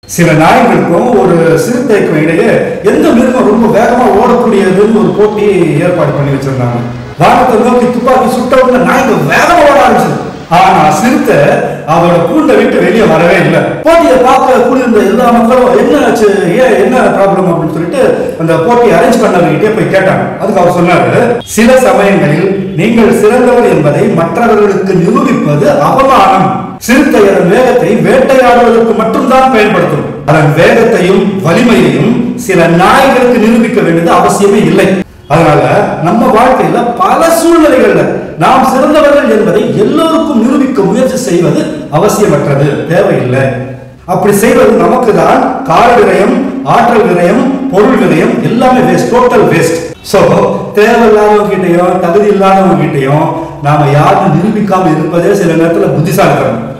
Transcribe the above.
சில நாய்களுக்கும் ஒரு சிறுத்தைக்கும் இடையே எந்த மிருகம் ரொம்ப வேகமா ஓடக்கூடியதுன்னு ஒரு போட்டி ஏற்பாடு பண்ணி வச்சிருந்தாங்க வானத்தை நோக்கி துப்பாக்கி சுட்ட உடனே நாய்கள் வேகமா ஓட ஆரம்பிச்சது ஆனா சிறுத்தை அதோட கூண்டை விட்டு வெளியே வரவே இல்லை போட்டியை பார்க்க கூடியிருந்த எல்லா மக்களும் என்ன ஆச்சு ஏன் என்ன ப்ராப்ளம் அப்படின்னு சொல்லிட்டு அந்த போட்டியை அரேஞ்ச் பண்ணவர்கிட்டே போய் கேட்டாங்க அதுக்கு அவர் சொன்னாரு சில சமயங்களில் நீங்கள் சிறந்தவர் என்பதை மற்றவர்களுக்கு நிரூபிப்பது அவமானம் சிறுத்தை அதன் வேகத்தை வேட்டையாடுவதற்கு மட்டும்தான் பயன்படுத்தும் அதன் வேகத்தையும் வலிமையையும் சில நாய்களுக்கு நிரூபிக்க வேண்டியது அவசியமே இல்லை அதனால நம்ம வாழ்க்கையில பல சூழ்நிலைகள்ல நாம் சிறந்தவர்கள் என்பதை எல்லோருக்கும் நிரூபிக்க முயற்சி செய்வது அவசியமற்றது தேவையில்லை அப்படி செய்வது நமக்கு தான் கால விரயம் ஆற்றல் விரயம் பொருள் விரயம் எல்லாமே வேஸ்ட் டோட்டல் வேஸ்ட் சோ தேவையில்லாதவங்க கிட்டயும் தகுதி இல்லாதவங்க கிட்டயும் நாம யாரும் நிரூபிக்காம இருப்பதே சில நேரத்துல புத்திசாலித்தனம்